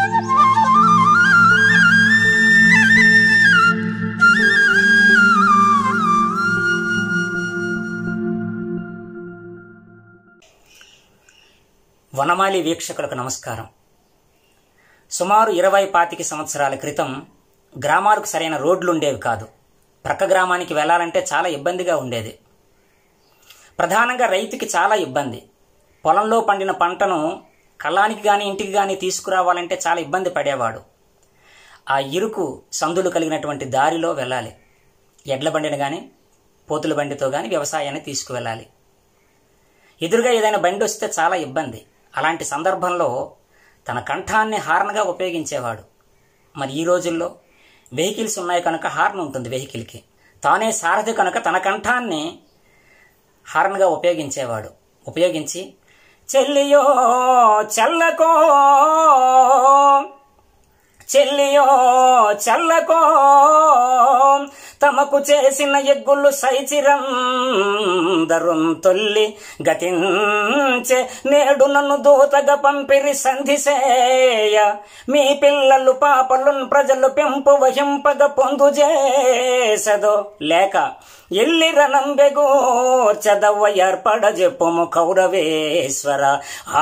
వనమాలి వీక్షకులకు నమస్కారం సుమారు ఇరవై పాతిక సంవత్సరాల క్రితం గ్రామాలకు సరైన రోడ్లు ఉండేవి కాదు ప్రక్క గ్రామానికి వెళ్ళాలంటే చాలా ఇబ్బందిగా ఉండేది ప్రధానంగా రైతుకి చాలా ఇబ్బంది పొలంలో పండిన పంటను కళ్ళానికి కానీ ఇంటికి కానీ తీసుకురావాలంటే చాలా ఇబ్బంది పడేవాడు ఆ ఇరుకు సందులు కలిగినటువంటి దారిలో వెళ్ళాలి ఎడ్ల బండిని కానీ పోతుల బండితో కానీ వ్యవసాయాన్ని తీసుకువెళ్ళాలి ఎదురుగా ఏదైనా బండి వస్తే చాలా ఇబ్బంది అలాంటి సందర్భంలో తన కంఠాన్ని హార్న్గా ఉపయోగించేవాడు మరి ఈ రోజుల్లో వెహికల్స్ ఉన్నాయి కనుక హార్న్ ఉంటుంది వెహికల్కి తానే సారథి కనుక తన కంఠాన్ని హార్న్గా ఉపయోగించేవాడు ఉపయోగించి చెల్లియో చల్లకో చెల్లియో చల్లకో తమకు చేసిన ఎగ్గులు సైచిరందరుం తొల్లి గతించే నేడు నన్ను దూతగా పంపిరి సంధిసేయ మీ పిల్లలు పాపలున్ ప్రజలు పెంపు వహింపగ పొందు చేసదో లేక ఎల్లిరనంబెగూర్చదవ్వ ఏర్పడ చెప్పుము కౌరవేశ్వర ఆ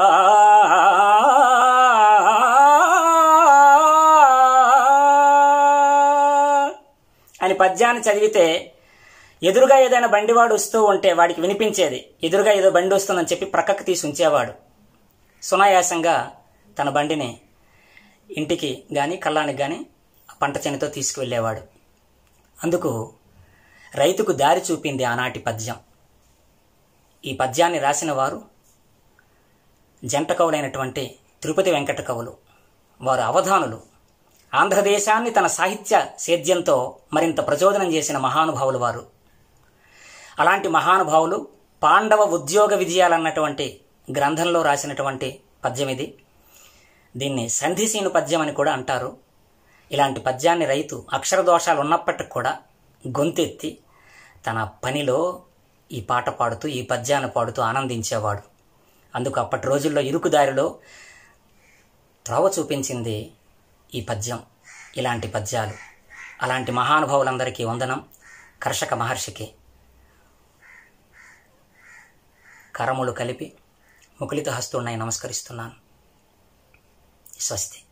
అని పద్యాన్ని చదివితే ఎదురుగా ఏదైనా బండివాడు వస్తూ ఉంటే వాడికి వినిపించేది ఎదురుగా ఏదో బండి వస్తుందని చెప్పి ప్రక్కకు తీసి ఉంచేవాడు సునాయాసంగా తన బండిని ఇంటికి కానీ కళ్ళానికి కానీ పంట చేనుతో తీసుకువెళ్ళేవాడు అందుకు రైతుకు దారి చూపింది ఆనాటి పద్యం ఈ పద్యాన్ని రాసిన వారు జంట కవులైనటువంటి తిరుపతి వెంకట కవులు వారు అవధానులు ఆంధ్రదేశాన్ని తన సాహిత్య సేద్యంతో మరింత ప్రచోదనం చేసిన మహానుభావులు వారు అలాంటి మహానుభావులు పాండవ ఉద్యోగ విజయాలన్నటువంటి గ్రంథంలో రాసినటువంటి పద్యం ఇది దీన్ని సంధిసీను పద్యం అని కూడా అంటారు ఇలాంటి పద్యాన్ని రైతు అక్షర దోషాలు ఉన్నప్పటికి కూడా గొంతెత్తి తన పనిలో ఈ పాట పాడుతూ ఈ పద్యాన్ని పాడుతూ ఆనందించేవాడు అందుకు అప్పటి రోజుల్లో ఇరుకుదారిలో త్రోవ చూపించింది ఈ పద్యం ఇలాంటి పద్యాలు అలాంటి మహానుభావులందరికీ వందనం కర్షక మహర్షికి కరములు కలిపి ముకులిత హస్తున్నాయి నమస్కరిస్తున్నాను స్వస్తి